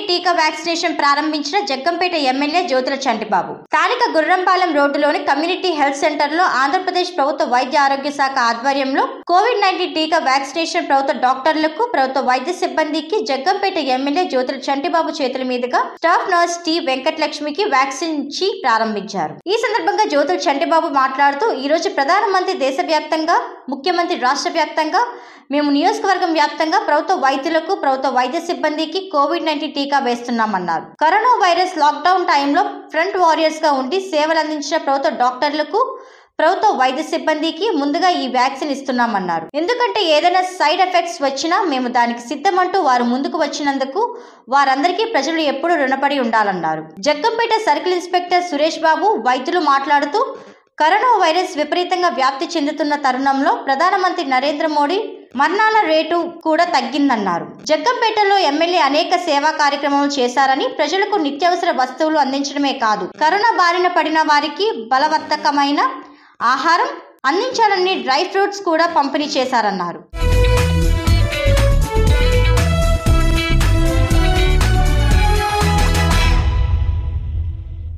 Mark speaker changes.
Speaker 1: టీకా వ్యాక్సినేషన్ ప్రారంభించిన జగ్గంపేట ఎమ్మెల్యే జ్యోతుల చంటిబాబు స్థానిక గుర్రంపాలెం రోడ్డులోని కమ్యూనిటీ హెల్త్ సెంటర్ లో ఆంధ్రప్రదేశ్ ప్రభుత్వ వైద్య ఆరోగ్య శాఖ ఆధ్వర్యంలో కోవిడ్ నైన్టీన్ టీకా వ్యాక్సినేషన్ ప్రభుత్వ డాక్టర్లకు ప్రభుత్వ వైద్య సిబ్బందికి జగ్గంపేట ఎమ్మెల్యే జ్యోతుల చంటిబాబు చేతుల మీదుగా స్టాఫ్ నర్స్ టి వెంకటలక్ష్మికి వ్యాక్సిన్ ఇచ్చి ప్రారంభించారు ఈ సందర్భంగా జ్యోతుల చంటిబాబు మాట్లాడుతూ ఈ రోజు ప్రధానమంత్రి దేశవ్యాప్తంగా ముఖ్యమంత్రి రాష్ట్ర వ్యాప్తంగా మేము నియోజకవర్గం వ్యాప్తంగా ప్రభుత్వ వైద్యులకు ప్రభుత్వ వైద్య సిబ్బందికి కోవిడ్ నైన్టీన్ టీకా వేస్తున్నామన్నారు కరోనా వైరస్ లాక్డౌన్ టైంలో ఫ్రంట్ వారియర్స్ గా ఉండి సేవలు అందించిన ప్రభుత్వ డాక్టర్లకు ప్రభుత్వ వైద్య సిబ్బందికి ముందుగా ఈ వ్యాక్సిన్ ఇస్తున్నామన్నారు ఎందుకంటే ఏదైనా సైడ్ ఎఫెక్ట్స్ వచ్చినా మేము దానికి సిద్ధమంటూ వారు ముందుకు వచ్చినందుకు వారందరికీ ప్రజలు ఎప్పుడూ రుణపడి ఉండాలన్నారు జగ్గంపేట సర్కిల్ ఇన్స్పెక్టర్ సురేష్ బాబు వైద్యులు మాట్లాడుతూ కరోనా వైరస్ విపరీతంగా వ్యాప్తి చెందుతున్న తరుణంలో ప్రధానమంత్రి నరేంద్ర మోడీ మరణాల రేటు కూడా తగ్గిందన్నారు జగ్గంపేటలో ఎమ్మెల్యే అనేక సేవా కార్యక్రమాలు చేశారని ప్రజలకు నిత్యావసర వస్తువులు అందించడమే కాదు కరోనా బారిన పడిన వారికి బలవర్తకమైన ఆహారం అందించాలని డ్రై ఫ్రూట్స్ కూడా పంపిణీ చేశారన్నారు